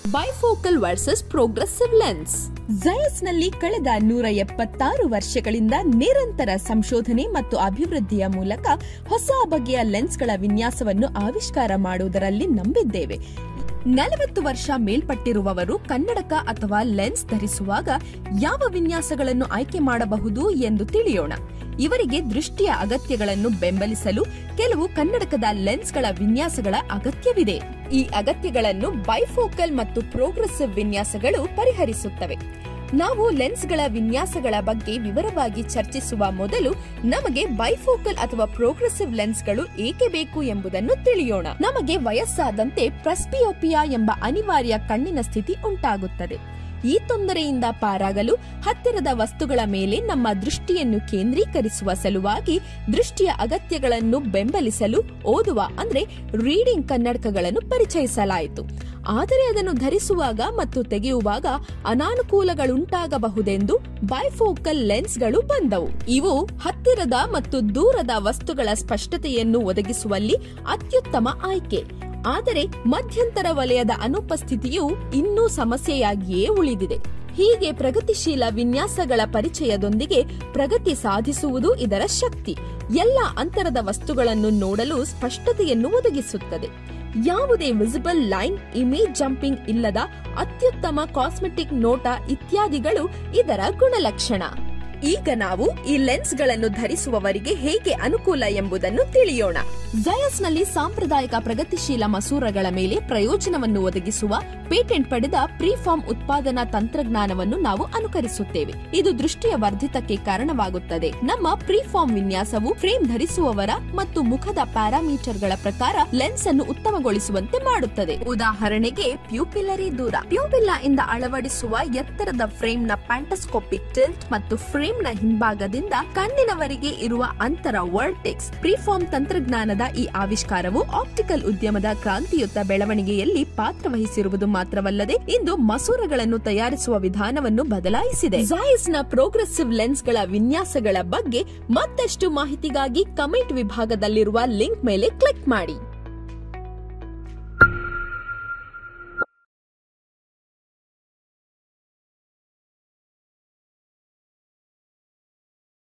bifocal versus progressive lens ನಲ್ಲಿ ಕಳೆದ ನೂರ ಎಪ್ಪತ್ತಾರು ವರ್ಷಗಳಿಂದ ನಿರಂತರ ಸಂಶೋಧನೆ ಮತ್ತು ಅಭಿವೃದ್ಧಿಯ ಮೂಲಕ ಹೊಸ ಬಗೆಯ ಲೆನ್ಸ್ಗಳ ವಿನ್ಯಾಸವನ್ನು ಆವಿಷ್ಕಾರ ಮಾಡುವುದರಲ್ಲಿ ನಂಬಿದ್ದೇವೆ ನಲವತ್ತು ವರ್ಷ ಮೇಲ್ಪಟ್ಟಿರುವವರು ಕನ್ನಡಕ ಅಥವಾ ಲೆನ್ಸ್ ಧರಿಸುವಾಗ ಯಾವ ವಿನ್ಯಾಸಗಳನ್ನು ಆಯ್ಕೆ ಮಾಡಬಹುದು ಎಂದು ತಿಳಿಯೋಣ ಇವರಿಗೆ ದೃಷ್ಟಿಯ ಅಗತ್ಯಗಳನ್ನು ಬೆಂಬಲಿಸಲು ಕೆಲವು ಕನ್ನಡಕದ ಲೆನ್ಸ್ಗಳ ವಿನ್ಯಾಸಗಳ ಅಗತ್ಯವಿದೆ ಈ ಅಗತ್ಯಗಳನ್ನು ಬೈಫೋಕಲ್ ಮತ್ತು ಪ್ರೋಗ್ರೆಸಿವ್ ವಿನ್ಯಾಸಗಳು ಪರಿಹರಿಸುತ್ತವೆ ನಾವು ಲೆನ್ಸ್ಗಳ ವಿನ್ಯಾಸಗಳ ಬಗ್ಗೆ ವಿವರವಾಗಿ ಚರ್ಚಿಸುವ ಮೊದಲು ನಮಗೆ ಬೈಫೋಕಲ್ ಅಥವಾ ಪ್ರೋಗ್ರೆಸಿವ್ ಲೆನ್ಸ್ಗಳು ಏಕೆ ಬೇಕು ಎಂಬುದನ್ನು ತಿಳಿಯೋಣ ನಮಗೆ ವಯಸ್ಸಾದಂತೆ ಪ್ರಸ್ಪಿಯೋಪಿಯಾ ಎಂಬ ಅನಿವಾರ್ಯ ಕಣ್ಣಿನ ಸ್ಥಿತಿ ಉಂಟಾಗುತ್ತದೆ ಈ ತೊಂದರೆಯಿಂದ ಪಾರಾಗಲು ಹತ್ತಿರದ ವಸ್ತುಗಳ ಮೇಲೆ ನಮ್ಮ ದೃಷ್ಟಿಯನ್ನು ಕೇಂದ್ರೀಕರಿಸುವ ಸಲುವಾಗಿ ದೃಷ್ಟಿಯ ಅಗತ್ಯಗಳನ್ನು ಬೆಂಬಲಿಸಲು ಓದುವ ಅಂದ್ರೆ ರೀಡಿಂಗ್ ಕನ್ನಡಕಗಳನ್ನು ಪರಿಚಯಿಸಲಾಯಿತು ಆದರೆ ಅದನ್ನು ಧರಿಸುವಾಗ ಮತ್ತು ತೆಗೆಯುವಾಗ ಅನಾನುಕೂಲಗಳುಂಟಾಗಬಹುದೆಂದು ಬೈಫೋಕಲ್ ಲೆನ್ಸ್ಗಳು ಬಂದವು ಇವು ಹತ್ತಿರದ ಮತ್ತು ದೂರದ ವಸ್ತುಗಳ ಸ್ಪಷ್ಟತೆಯನ್ನು ಒದಗಿಸುವಲ್ಲಿ ಅತ್ಯುತ್ತಮ ಆಯ್ಕೆ ಆದರೆ ಮಧ್ಯಂತರ ವಲಯದ ಅನುಪಸ್ಥಿತಿಯು ಇನ್ನೂ ಸಮಸ್ಯೆಯಾಗಿಯೇ ಉಳಿದಿದೆ ಹೀಗೆ ಪ್ರಗತಿಶೀಲ ವಿನ್ಯಾಸಗಳ ಪರಿಚಯದೊಂದಿಗೆ ಪ್ರಗತಿ ಸಾಧಿಸುವುದು ಇದರ ಶಕ್ತಿ ಎಲ್ಲ ಅಂತರದ ವಸ್ತುಗಳನ್ನು ನೋಡಲು ಸ್ಪಷ್ಟತೆಯನ್ನು ಒದಗಿಸುತ್ತದೆ ಯಾವುದೇ ವಿಸಿಬಲ್ ಲೈನ್ ಇಮೇಜ್ ಜಂಪಿಂಗ್ ಇಲ್ಲದ ಅತ್ಯುತ್ತಮ ಕಾಸ್ಮೆಟಿಕ್ ನೋಟ ಇತ್ಯಾದಿಗಳು ಇದರ ಗುಣಲಕ್ಷಣ ಈಗ ನಾವು ಈ ಲೆನ್ಸ್ಗಳನ್ನು ಧರಿಸುವವರಿಗೆ ಹೇಗೆ ಅನುಕೂಲ ಎಂಬುದನ್ನು ತಿಳಿಯೋಣ ನಲ್ಲಿ ಸಾಂಪ್ರದಾಯಿಕ ಪ್ರಗತಿಶೀಲ ಮಸೂರಗಳ ಮೇಲೆ ಪ್ರಯೋಜನವನ್ನು ಒದಗಿಸುವ ಪೇಟೆಂಟ್ ಪಡೆದ ಪ್ರೀಫಾರ್ಮ್ ಉತ್ಪಾದನಾ ತಂತ್ರಜ್ಞಾನವನ್ನು ನಾವು ಅನುಕರಿಸುತ್ತೇವೆ ಇದು ದೃಷ್ಟಿಯ ವರ್ಧಿತಕ್ಕೆ ಕಾರಣವಾಗುತ್ತದೆ ನಮ್ಮ ಪ್ರೀಫಾರ್ಮ್ ವಿನ್ಯಾಸವು ಫ್ರೇಮ್ ಧರಿಸುವವರ ಮತ್ತು ಮುಖದ ಪ್ಯಾರಾಮೀಟರ್ಗಳ ಪ್ರಕಾರ ಲೆನ್ಸ್ ಅನ್ನು ಉತ್ತಮಗೊಳಿಸುವಂತೆ ಮಾಡುತ್ತದೆ ಉದಾಹರಣೆಗೆ ಪ್ಯೂಪಿಲರಿ ದೂರ ಪ್ಯೂಪಿಲ್ಲಾ ಇಂದ ಅಳವಡಿಸುವ ಎತ್ತರದ ಫ್ರೇಮ್ ನ ಪ್ಯಾಂಟಸ್ಕೋಪಿಕ್ ಟಿಲ್ಟ್ ಮತ್ತು ಫ್ರೇಮ್ ನ ಹಿಂಭಾಗದಿಂದ ಕಣ್ಣಿನವರೆಗೆ ಇರುವ ಅಂತರ ವರ್ಟೆಕ್ಸ್ ಪ್ರೀಫಾರ್ಮ್ ತಂತ್ರಜ್ಞಾನದ ಈ ಆವಿಷ್ಕಾರವು ಆಪ್ಟಿಕಲ್ ಉದ್ಯಮದ ಕ್ರಾಂತಿಯುತ ಬೆಳವಣಿಗೆಯಲ್ಲಿ ಪಾತ್ರವಹಿಸಿರುವುದು ಮಾತ್ರವಲ್ಲದೆ ಇಂದು ಮಸೂರಗಳನ್ನು ತಯಾರಿಸುವ ವಿಧಾನವನ್ನು ಬದಲಾಯಿಸಿದೆ ಜಾಯಿಸ್ ನ ಪ್ರೋಗ್ರೆಸಿವ್ ಲೆನ್ಸ್ಗಳ ವಿನ್ಯಾಸಗಳ ಬಗ್ಗೆ ಮತ್ತಷ್ಟು ಮಾಹಿತಿಗಾಗಿ ಕಮೆಂಟ್ ವಿಭಾಗದಲ್ಲಿರುವ ಲಿಂಕ್ ಮೇಲೆ ಕ್ಲಿಕ್ ಮಾಡಿ